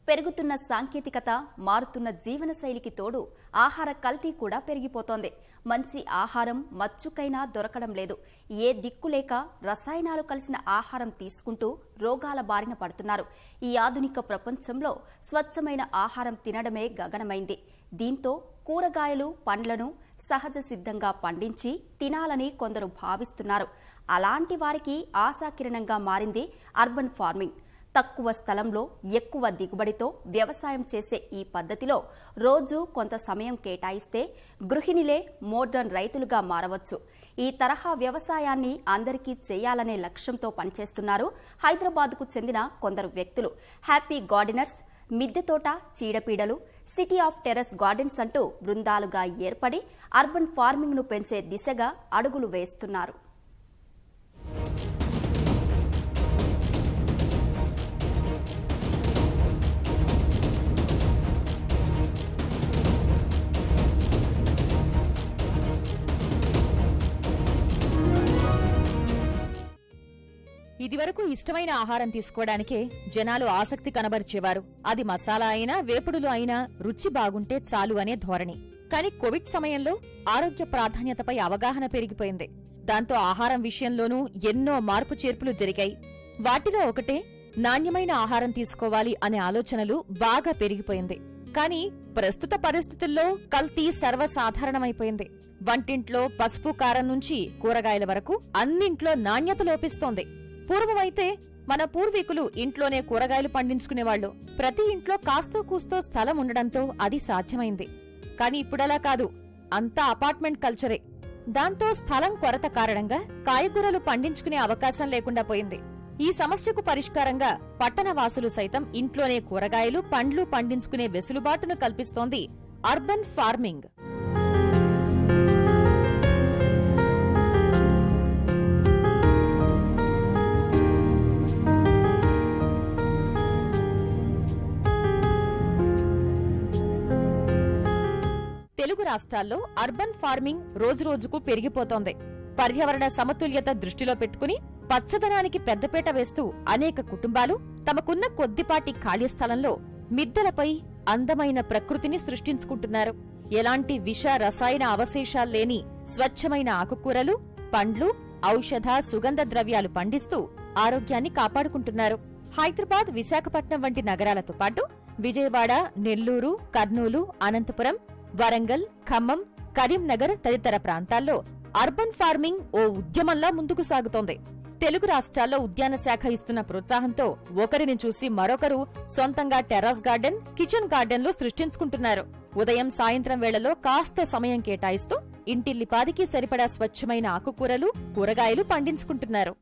పెరుగుతున్న సాంకేతికత మారుతున్న జీవనశైలికి తోడు ఆహార కల్తీ కూడా పెరిగిపోతోంది మంచి ఆహారం మచ్చుకైనా దొరకడం లేదు ఏ దిక్కు లేక రసాయనాలు కలిసిన ఆహారం తీసుకుంటూ రోగాల బారిన పడుతున్నారు ఈ ఆధునిక ప్రపంచంలో స్వచ్ఛమైన ఆహారం తినడమే గగనమైంది దీంతో కూరగాయలు పండ్లను సహజ సిద్ధంగా పండించి తినాలని కొందరు భావిస్తున్నారు అలాంటి వారికి ఆశాకిరణంగా మారింది అర్బన్ ఫార్మింగ్ తక్కువ స్థలంలో ఎక్కువ దిగుబడితో వ్యవసాయం చేసే ఈ పద్ధతిలో రోజు కొంత సమయం కేటాయిస్తే గృహిణిలే మోడ్రన్ రైతులుగా మారవచ్చు ఈ తరహా వ్యవసాయాన్ని అందరికీ చేయాలనే లక్ష్యంతో పనిచేస్తున్నారు హైదరాబాద్కు చెందిన కొందరు వ్యక్తులు హ్యాపీ గార్డెనర్స్ మిద్దె తోట చీడపీడలు సిటీ ఆఫ్ టెర్రస్ గార్డెన్స్ అంటూ బృందాలుగా ఏర్పడి అర్బన్ ఫార్మింగ్ను పెంచే దిశగా అడుగులు వేస్తున్నారు ఇదివరకు ఇష్టమైన ఆహారం తీసుకోవడానికే జనాలు ఆసక్తి కనబరిచేవారు అది మసాలా అయినా వేపుడులు అయినా రుచి బాగుంటే చాలు అనే ధోరణి కాని కోవిడ్ సమయంలో ఆరోగ్య ప్రాధాన్యతపై అవగాహన పెరిగిపోయింది దాంతో ఆహారం విషయంలోనూ ఎన్నో మార్పు చేర్పులు జరిగాయి వాటిలో ఒకటే నాణ్యమైన ఆహారం తీసుకోవాలి అనే ఆలోచనలు బాగా పెరిగిపోయింది కాని ప్రస్తుత పరిస్థితుల్లో కల్తీ సర్వసాధారణమైపోయింది వంటింట్లో పసుపు కారం నుంచి కూరగాయల వరకు అన్నింట్లో నాణ్యత లోపిస్తోంది పూర్వమైతే మన పూర్వీకులు ఇంట్లోనే కూరగాయలు పండించుకునేవాళ్లు ప్రతి ఇంట్లో కాస్తో కూస్తో స్థలం ఉండడంతో అది సాధ్యమైంది కాని ఇప్పుడలా కాదు అంతా అపార్ట్మెంట్ కల్చరే దాంతో స్థలం కొరత కారణంగా కాయగూరలు పండించుకునే అవకాశం లేకుండా పోయింది ఈ సమస్యకు పరిష్కారంగా పట్టణ వాసులు సైతం ఇంట్లోనే కూరగాయలు పండ్లు పండించుకునే వెసులుబాటును కల్పిస్తోంది అర్బన్ ఫార్మింగ్ తెలుగు రాష్ట్రాల్లో అర్బన్ ఫార్మింగ్ రోజురోజుకు పెరిగిపోతోంది పర్యావరణ సమతుల్యత దృష్టిలో పెట్టుకుని పచ్చదనానికి పెద్దపీట వేస్తూ అనేక కుటుంబాలు తమకున్న కొద్దిపాటి ఖాళీ స్థలంలో మిద్దెలపై అందమైన ప్రకృతిని సృష్టించుకుంటున్నారు ఎలాంటి విష రసాయన అవశేషాల్లేని స్వచ్ఛమైన ఆకుకూరలు పండ్లు ఔషధ సుగంధ ద్రవ్యాలు పండిస్తూ ఆరోగ్యాన్ని కాపాడుకుంటున్నారు హైదరాబాద్ విశాఖపట్నం వంటి నగరాలతో పాటు విజయవాడ నెల్లూరు కర్నూలు అనంతపురం వరంగల్ ఖమ్మం కరీంనగర్ తదితర ప్రాంతాల్లో అర్బన్ ఫార్మింగ్ ఓ ఉద్యమంలా ముందుకు సాగుతోంది తెలుగు రాష్ట్రాల్లో ఉద్యాన శాఖ ఇస్తున్న ప్రోత్సాహంతో ఒకరిని చూసి మరొకరు సొంతంగా టెర్రస్ గార్డెన్ కిచెన్ గార్డెన్లు సృష్టించుకుంటున్నారు ఉదయం సాయంత్రం వేళలో కాస్త సమయం కేటాయిస్తూ ఇంటిల్లిపాదికి సరిపడా స్వచ్ఛమైన ఆకుకూరలు కూరగాయలు పండించుకుంటున్నారు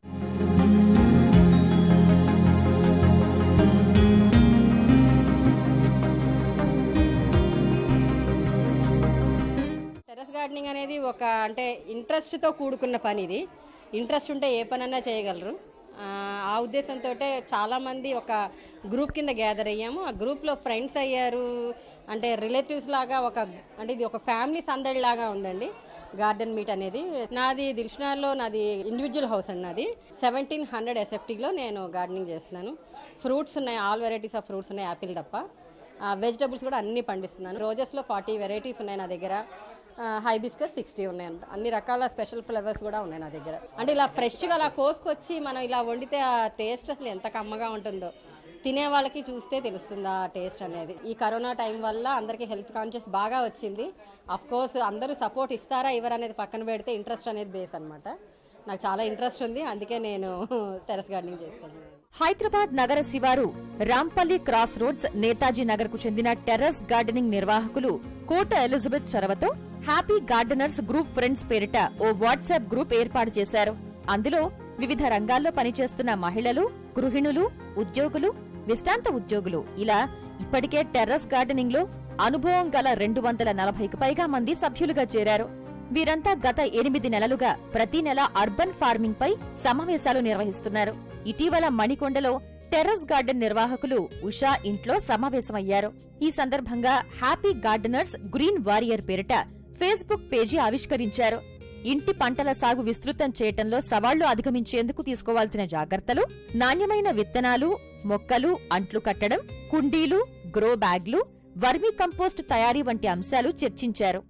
టెర్రస్ గార్డెనింగ్ అనేది ఒక అంటే ఇంట్రెస్ట్తో కూడుకున్న పని ఇది ఇంట్రెస్ట్ ఉంటే ఏ పనన్నా చేయగలరు ఆ, ఆ ఉద్దేశంతో చాలామంది ఒక గ్రూప్ కింద గ్యాదర్ అయ్యాము ఆ గ్రూప్లో ఫ్రెండ్స్ అయ్యారు అంటే రిలేటివ్స్ లాగా ఒక అంటే ఇది ఒక ఫ్యామిలీ సందడి లాగా ఉందండి గార్డెన్ మీట్ అనేది నాది దిల్షునార్లో నాది ఇండివిజువల్ హౌస్ అండి నాది సెవెంటీన్ హండ్రెడ్ ఎస్ఎఫ్టీలో నేను గార్డెనింగ్ చేస్తున్నాను ఫ్రూట్స్ ఉన్నాయి ఆల్ వెరైటీస్ ఆఫ్ ఫ్రూట్స్ ఉన్నాయి యాపిల్ తప్ప వెజిటబుల్స్ కూడా అన్ని పండిస్తున్నాను రోజెస్లో ఫార్టీ వెరైటీస్ ఉన్నాయి నా దగ్గర హైబిస్కస్ సిక్స్టీ ఉన్నాయి అంట అన్ని రకాల స్పెషల్ ఫ్లేవర్స్ కూడా ఉన్నాయి నా దగ్గర అంటే ఇలా ఫ్రెష్గా అలా కోసుకొచ్చి మనం ఇలా వండితే ఆ టేస్ట్ అసలు ఎంత కమ్మగా ఉంటుందో తినే వాళ్ళకి చూస్తే తెలుస్తుంది ఆ టేస్ట్ అనేది ఈ కరోనా టైం వల్ల అందరికీ హెల్త్ కాన్షియస్ బాగా వచ్చింది అఫ్ కోర్స్ అందరూ సపోర్ట్ ఇస్తారా ఇవ్వరా అనేది పక్కన పెడితే ఇంట్రెస్ట్ అనేది బేస్ అనమాట నాకు చాలా ఇంట్రెస్ట్ ఉంది అందుకే నేను టెరస్ గార్డెనింగ్ చేస్తున్నాను హైదరాబాద్ నగర శివారు రాంపల్లి క్రాస్ రోడ్స్ నేతాజీ నగర్ కు చెందిన టెర్రస్ గార్డెనింగ్ నిర్వాహకులు కోట ఎలిజబెత్ చొరవతో హ్యాపీ గార్డెనర్స్ గ్రూప్ ఫ్రెండ్స్ పేరిట ఓ వాట్సాప్ గ్రూప్ ఏర్పాటు చేశారు అందులో వివిధ రంగాల్లో పనిచేస్తున్న మహిళలు గృహిణులు ఉద్యోగులు విశ్రాంత ఉద్యోగులు ఇలా ఇప్పటికే టెర్రస్ గార్డెనింగ్ లో అనుభవం గల రెండు వందల నలభైకి పైగా మంది సభ్యులుగా చేరారు వీరంతా గత ఎనిమిది నెలలుగా ప్రతి నెల అర్బన్ ఫార్మింగ్ పై సమావేశాలు నిర్వహిస్తున్నారు ఇటీవల మణికొండలో టెర్రస్ గార్డెన్ నిర్వాహకులు ఉషా ఇంట్లో సమావేశమయ్యారు ఈ సందర్భంగా హ్యాపీ గార్డెనర్స్ గ్రీన్ వారియర్ పేరిట ఫేస్బుక్ పేజీ ఆవిష్కరించారు ఇంటి పంటల సాగు విస్తృతం చేయటంలో సవాళ్లు అధిగమించేందుకు తీసుకోవాల్సిన జాగ్రత్తలు నాణ్యమైన విత్తనాలు మొక్కలు అంట్లు కట్టడం కుండీలు గ్రో బ్యాగ్లు వర్మీ కంపోస్ట్ తయారీ వంటి అంశాలు చర్చించారు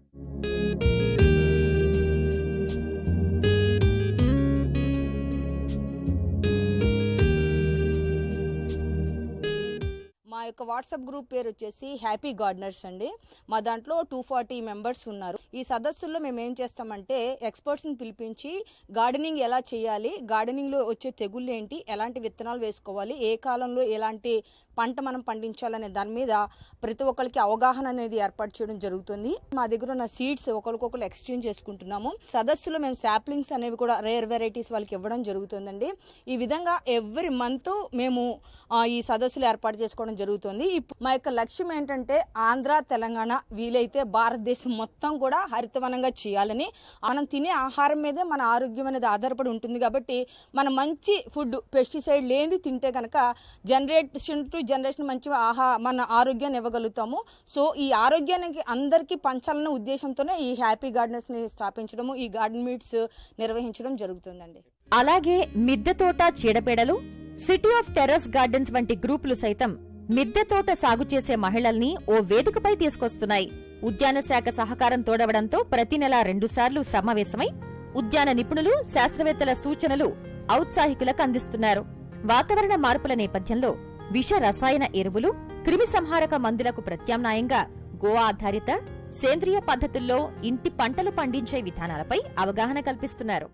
మా యొక్క వాట్సాప్ గ్రూప్ పేరు వచ్చేసి హ్యాపీ గార్డెనర్స్ అండి మా దాంట్లో టూ ఫార్టీ మెంబర్స్ ఉన్నారు ఈ సదస్సుల్లో మేము ఏం చేస్తామంటే ఎక్స్పర్ట్స్ని పిలిపించి గార్డెనింగ్ ఎలా చేయాలి గార్డెనింగ్లో వచ్చే తెగుళ్ళు ఏంటి ఎలాంటి విత్తనాలు వేసుకోవాలి ఏ కాలంలో ఎలాంటి పంట మనం పండించాలనే దాని మీద ప్రతి ఒక్కరికి అవగాహన అనేది ఏర్పాటు చేయడం జరుగుతుంది మా దగ్గర ఉన్న సీడ్స్ ఒకరికొకరు ఎక్స్చేంజ్ చేసుకుంటున్నాము సదస్సులో మేము శాప్లింగ్స్ అనేవి కూడా రేర్ వెరైటీస్ వాళ్ళకి ఇవ్వడం జరుగుతుందండి ఈ విధంగా ఎవ్రీ మంత్ మేము ఆ, ఈ సదస్సులు ఏర్పాటు చేసుకోవడం జరుగుతుంది ఇప్పు- మా యొక్క లక్ష్యం ఏంటంటే ఆంధ్ర తెలంగాణ వీలైతే భారతదేశం మొత్తం కూడా హరితవనంగా చేయాలని మనం తినే ఆహారం మీదే మన ఆరోగ్యం అనేది ఆధారపడి ఉంటుంది కాబట్టి మన మంచి ఫుడ్ పెస్టిసైడ్ లేనిది తింటే కనుక జనరేషన్ టు జనరేషన్ మంచి ఆహా మన ఆరోగ్యాన్ని ఇవ్వగలుగుతాము సో ఈ ఆరోగ్యానికి అందరికీ పంచాలనే ఉద్దేశంతోనే ఈ హ్యాపీ గార్డెనర్స్ని స్థాపించడము ఈ గార్డెన్ మీట్స్ నిర్వహించడం జరుగుతుందండి అలాగే మిద్దె తోట చీడపీడలు సిటీ ఆఫ్ టెర్రస్ గార్డెన్స్ వంటి గ్రూపులు సైతం మిద్దె తోట సాగు చేసే మహిళల్ని ఓ వేదికపై తీసుకొస్తున్నాయి ఉద్యాన శాఖ సహకారం తోడవడంతో ప్రతి నెల రెండుసార్లు సమావేశమై ఉద్యాన నిపుణులు శాస్త్రవేత్తల సూచనలు ఔత్సాహికులకు అందిస్తున్నారు వాతావరణ మార్పుల నేపథ్యంలో విష రసాయన ఎరువులు క్రిమి సంహారక మందులకు ప్రత్యామ్నాయంగా గో ఆధారిత సేంద్రియ పద్ధతుల్లో ఇంటి పంటలు పండించే విధానాలపై అవగాహన కల్పిస్తున్నారు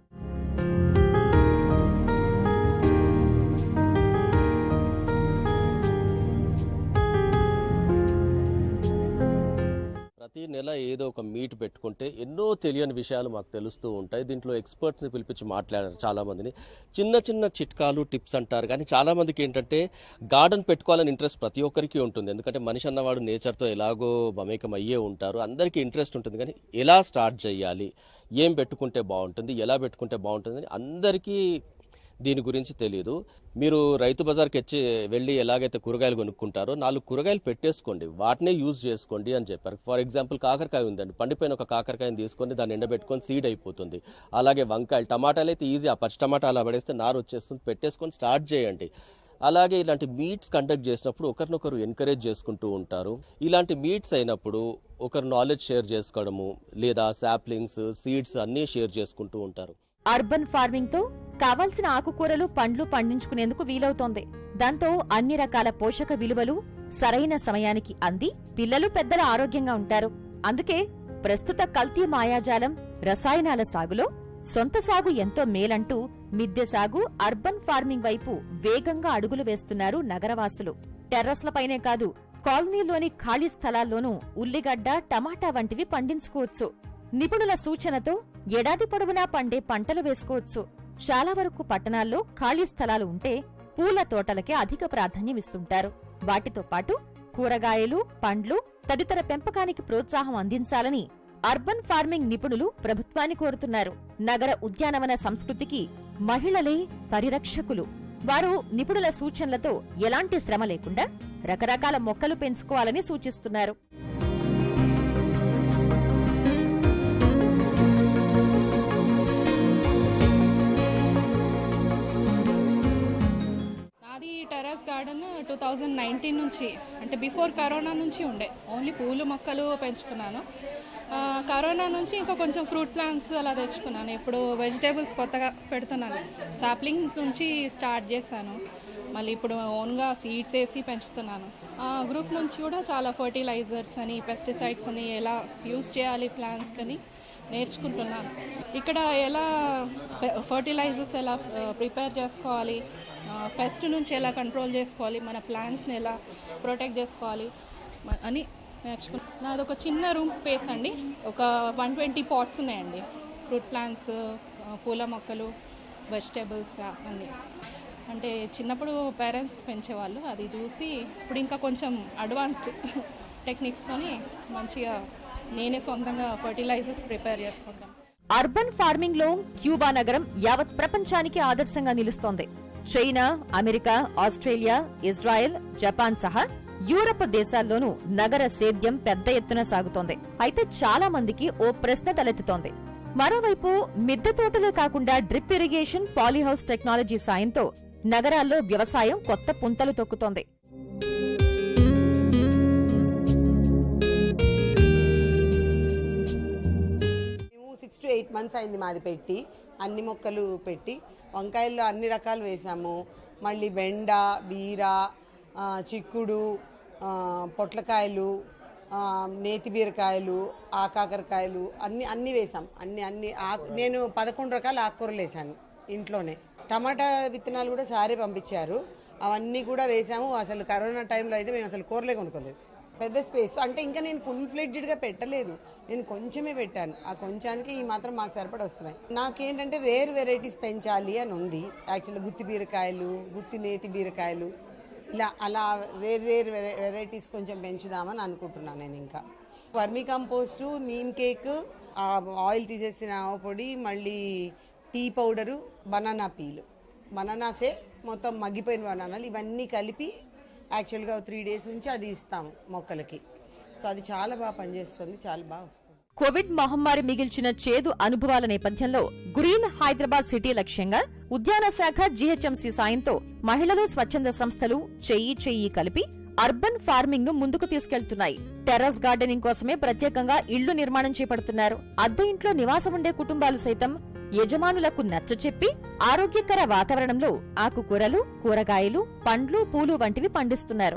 ప్రతి నెల ఏదో ఒక మీట్ పెట్టుకుంటే ఎన్నో తెలియని విషయాలు మాకు తెలుస్తూ ఉంటాయి దీంట్లో ఎక్స్పర్ట్స్ని పిలిపించి మాట్లాడారు చాలా మందిని చిన్న చిన్న చిట్కాలు టిప్స్ అంటారు కానీ చాలా మందికి ఏంటంటే గార్డెన్ పెట్టుకోవాలని ఇంట్రెస్ట్ ప్రతి ఒక్కరికి ఉంటుంది ఎందుకంటే మనిషి అన్నవాడు నేచర్తో ఎలాగో మమేకం అయ్యే ఉంటారు అందరికీ ఇంట్రెస్ట్ ఉంటుంది కానీ ఎలా స్టార్ట్ చేయాలి ఏం పెట్టుకుంటే బాగుంటుంది ఎలా పెట్టుకుంటే బాగుంటుంది అని అందరికీ దీని గురించి తెలియదు మీరు రైతు బజార్కి వచ్చి వెళ్ళి ఎలాగైతే కూరగాయలు కొనుక్కుంటారో నాలుగు కూరగాయలు పెట్టేసుకోండి వాటినే యూజ్ చేసుకోండి అని చెప్పారు ఫర్ ఎగ్జాంపుల్ కాకరకాయ ఉందండి పండిపోయిన ఒక కాకరకాయని తీసుకొని దాన్ని ఎండబెట్టుకొని సీడ్ అయిపోతుంది అలాగే వంకాయలు టమాటాలు అయితే ఈజీ ఆ పచ్చి టమాటా అలా పడేస్తే నారు వచ్చేస్తుంది పెట్టేసుకొని స్టార్ట్ చేయండి అలాగే ఇలాంటి మీట్స్ కండక్ట్ చేసినప్పుడు ఒకరినొకరు ఎంకరేజ్ చేసుకుంటూ ఉంటారు ఇలాంటి మీట్స్ అయినప్పుడు ఒకరు నాలెడ్జ్ షేర్ చేసుకోవడము లేదా శాప్లింగ్స్ సీడ్స్ అన్నీ షేర్ చేసుకుంటూ ఉంటారు అర్బన్ ఫార్మింగ్ తో కావాల్సిన ఆకుకూరలు పండ్లు పండించుకునేందుకు వీలవుతోంది దాంతో అన్ని రకాల పోషక విలువలు సరైన సమయానికి అంది పిల్లలు పెద్దల ఆరోగ్యంగా ఉంటారు అందుకే ప్రస్తుత కల్తీ మాయాజాలం రసాయనాల సాగులో సొంత సాగు ఎంతో మేలంటూ మిద్దె సాగు అర్బన్ ఫార్మింగ్ వైపు వేగంగా అడుగులు వేస్తున్నారు నగరవాసులు టెర్రస్లపైనే కాదు కాలనీలోని ఖాళీ స్థలాల్లోనూ ఉల్లిగడ్డ టమాటా వంటివి పండించుకోవచ్చు నిపుణుల సూచనతో ఏడాది పొడవునా పండే పంటలు వేసుకోవచ్చు చాలా వరకు పట్టణాల్లో ఖాళీ స్థలాలు ఉంటే పూల తోటలకే అధిక ప్రాధాన్యమిస్తుంటారు వాటితో పాటు కూరగాయలు పండ్లు తదితర పెంపకానికి ప్రోత్సాహం అందించాలని అర్బన్ ఫార్మింగ్ నిపుణులు ప్రభుత్వాన్ని కోరుతున్నారు నగర ఉద్యానవన సంస్కృతికి మహిళలే పరిరక్షకులు వారు నిపుణుల సూచనలతో ఎలాంటి శ్రమ లేకుండా రకరకాల మొక్కలు పెంచుకోవాలని సూచిస్తున్నారు నాది terrace garden two thousand nineteen నుంచి అంటే బిఫోర్ కరోనా నుంచి ఉండే ఓన్లీ పూలు మొక్కలు పెంచుకున్నాను ఆ, కరోనా నుంచి ఇంకా కొంచెం ఫ్రూట్ ప్లాంట్స్ అలా తెచ్చుకున్నాను ఇప్పుడు వెజిటేబుల్స్ కొత్తగా పెడుతున్నాను సాప్లింగ్స్ నుంచి స్టార్ట్ చేశాను మళ్ళీ ఇప్పుడు ఓన్గా సీడ్స్ వేసి పెంచుతున్నాను ఆ గ్రూప్ నుంచి కూడా చాలా ఫర్టిలైజర్స్ అని పెస్టిసైడ్స్ అని ఎలా యూస్ చేయాలి ప్లాంట్స్ అని నేర్చుకుంటున్నాను ఇక్కడ ఎలా ఫర్టిలైజర్స్ ఎలా ప్రిపేర్ చేసుకోవాలి పెస్ట్ నుంచి ఎలా కంట్రోల్ చేసుకోవాలి మన ప్లాంట్స్ని ఎలా ప్రొటెక్ట్ చేసుకోవాలి మ- అని నేర్చుకున్నాను నాది ఒక చిన్న రూమ్ స్పేస్ అండి ఒక వన్ ట్వంటీ పాట్స్ ఉన్నాయండి ఫ్రూట్ ప్లాంట్స్ పూల మొక్కలు వెజిటేబుల్స్ అన్నీ అంటే చిన్నప్పుడు పేరెంట్స్ పెంచేవాళ్ళు అది చూసి ఇప్పుడు ఇంకా కొంచెం అడ్వాన్స్డ్ టెక్నిక్స్తోని మంచిగా నేనే సొంతంగా ఫర్టిలైజర్స్ ప్రిపేర్ చేసుకుంటాను అర్బన్ ఫార్మింగ్ లో క్యూబా నగరం యావత్ ప్రపంచానికి ఆదర్శంగా నిలుస్తోంది China America Australia Israel Japan సహా యూరప్ దేశాల్లోనూ నగర సేద్యం పెద్ద ఎత్తున సాగుతోంది అయితే చాలా మందికి ఓ ప్రశ్న తలెత్తుతోంది మరోవైపు మిద్దె తోటలే కాకుండా డ్రిప్ ఇరిగేషన్ పాలీహౌస్ టెక్నాలజీ సాయంతో నగరాల్లో వ్యవసాయం కొత్త పుంతలు తొక్కుతోంది మంత్స్ అయింది మాది పెట్టి అన్ని మొక్కలు పెట్టి వంకాయల్లో అన్ని రకాలు వేసాము మళ్ళీ బెండ బీర ఆ, చిక్కుడు ఆ, పొట్లకాయలు ఆ, నేతి బీరకాయలు ఆకాకరకాయలు అన్ని అన్ని వేసాం అన్ని అన్ని ఆకు నేను పదకొండు రకాల ఆకుకూరలు వేసాను ఇంట్లోనే టమాటా విత్తనాలు కూడా సారే పంపించారు అవన్నీ కూడా వేసాము అసలు కరోనా టైంలో అయితే మేము అసలు కూరలే కొనుక్కోలేదు పెద్ద స్పేస్ అంటే ఇంకా నేను ఫుల్ ఫ్లెడ్జ్డ్గా పెట్టలేదు నేను కొంచెమే పెట్టాను ఆ కొంచానికి ఈ మాత్రం మాకు సరిపడ వస్తున్నాయి నాకేంటంటే రేర్ వెరైటీస్ పెంచాలి అని ఉంది యాక్చువల్లీ గుత్తి బీరకాయలు గుత్తి నేతి బీరకాయలు ఇలా అలా వేరు వేరు వెరైటీస్ కొంచెం పెంచుదామని అనుకుంటున్నాను నేను ఇంకా వర్మీ కంపోస్టు నీమ్ కేక్ ఆ ఆయిల్ తీసేసిన ఆవ పొడి మళ్ళీ టీ పౌడరు బనానా పీలు బనానాసే మొత్తం మగ్గిపోయిన బనానాలు ఇవన్నీ కలిపి యాక్చువల్గా త్రీ డేస్ నుంచి అది ఇస్తాము మొక్కలకి సో అది చాలా బాగా పనిచేస్తుంది చాలా బాగా వస్తుంది కోవిడ్ మహమ్మారి మిగిల్చిన చేదు అనుభవాల నేపథ్యంలో గ్రీన్ హైదరాబాద్ సిటీ లక్ష్యంగా ఉద్యాన శాఖ జీహెచ్ఎంసీ సాయంతో మహిళలు స్వచ్ఛంద సంస్థలు చెయ్యి చెయ్యి కలిపి అర్బన్ ఫార్మింగ్ ను ముందుకు తీసుకెళ్తున్నాయి టెర్రస్ గార్డెనింగ్ కోసమే ప్రత్యేకంగా ఇళ్లు నిర్మాణం చేపడుతున్నారు అద్దె ఇంట్లో నివాసం ఉండే కుటుంబాలు సైతం యజమానులకు నచ్చచెప్పి ఆరోగ్యకర వాతావరణంలో ఆకుకూరలు కూరగాయలు పండ్లు పూలు వంటివి పండిస్తున్నారు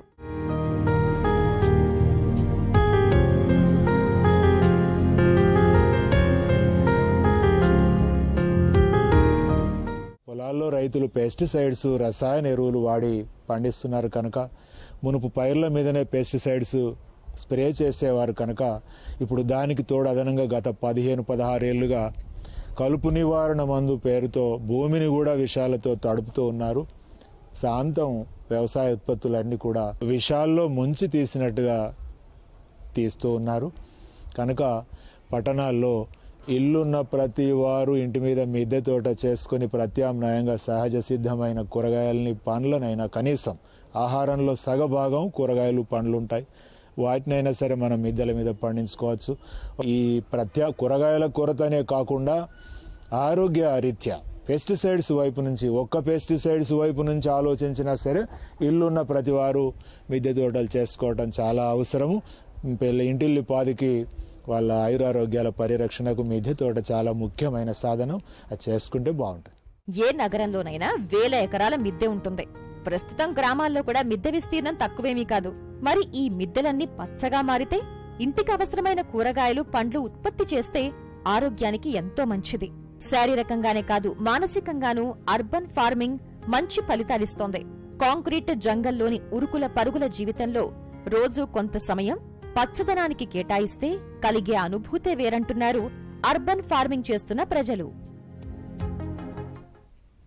పొలాల్లో రైతులు పెస్టిసైడ్స్ రసాయన ఎరువులు వాడి పండిస్తున్నారు కనుక మునుపు పైర్ల మీదనే పెస్టిసైడ్స్ స్ప్రే చేసేవారు కనుక ఇప్పుడు దానికి తోడు అదనంగా గత పదిహేను పదహారేళ్లుగా కలుపు నివారణ మందు పేరుతో భూమిని కూడా విషాలతో తడుపుతూ ఉన్నారు శాంతం వ్యవసాయ ఉత్పత్తులన్నీ కూడా విషాల్లో ముంచి తీసినట్టుగా తీస్తూ ఉన్నారు కనుక పట్టణాల్లో ఇల్లున్న ప్రతి వారు ఇంటి మీద మిద్దె తోట చేసుకుని ప్రత్యామ్నాయంగా సహజ సిద్ధమైన కూరగాయలని పండ్లనైనా కనీసం ఆహారంలో సగభాగం కూరగాయలు పండ్లు ఉంటాయి వాటినైనా సరే మనం మిద్దెల మీద పండించుకోవచ్చు ఈ ప్రత్యా కూరగాయల కొరతనే కాకుండా ఆరోగ్య రీత్యా పెస్టిసైడ్స్ వైపు నుంచి ఒక్క పెస్టిసైడ్స్ వైపు నుంచి ఆలోచించినా సరే ఇల్లున్న ప్రతి వారు మిద్దె తోటలు చేసుకోవటం చాలా అవసరము పెళ్ళి ఇంటిల్లి పాదికి వాళ్ళ ఆయురారోగ్యాల పరిరక్షణకు మిద్దె తోట చాలా ముఖ్యమైన సాధనం అది చేసుకుంటే బాగుంటుంది ఏ నగరంలోనైనా వేల ఎకరాల మిద్దె ఉంటుంది ప్రస్తుతం గ్రామాల్లో కూడా మిద్దె విస్తీర్ణం తక్కువేమీ కాదు మరి ఈ మిద్దెలన్నీ పచ్చగా మారితే ఇంటికి అవసరమైన కూరగాయలు పండ్లు ఉత్పత్తి చేస్తే ఆరోగ్యానికి ఎంతో మంచిది శారీరకంగానే కాదు మానసికంగానూ అర్బన్ ఫార్మింగ్ మంచి ఫలితాలిస్తోంది కాంక్రీట్ జంగల్లోని ఉరుకుల పరుగుల జీవితంలో రోజూ కొంత సమయం పచ్చదనానికి కేటాయిస్తే కలిగే అనుభూతే వేరంటున్నారు అర్బన్ ఫార్మింగ్ చేస్తున్న ప్రజలు